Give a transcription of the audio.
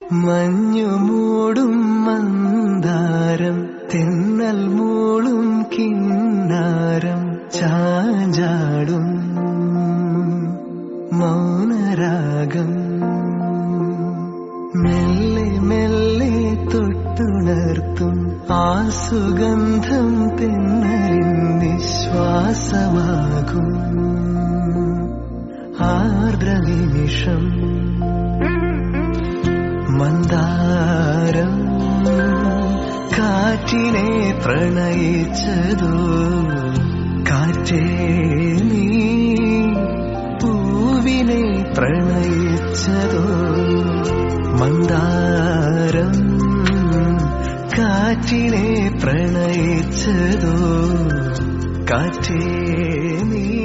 മഞ്ഞു മൂടും മന്ദാരം തെന്നൽ മൂളും കിന്നാരം ചാഞ്ചാടും മൗനരാഗം മെല്ലെ മെല്ലെ തൊട്ടുണർത്തും ആ സുഗന്ധം തെന്നലിൻ നിശ്വാസമാകും ആർദ്രനിമിഷം മന്ദാരം കാറ്റിനെ പ്രണയിച്ചതോ കാറ്റേ നീ പൂവിനെ പ്രണയിച്ചതോ മന്ദാരം കാറ്റിനെ പ്രണയിച്ചതോ കാറ്റേ നീ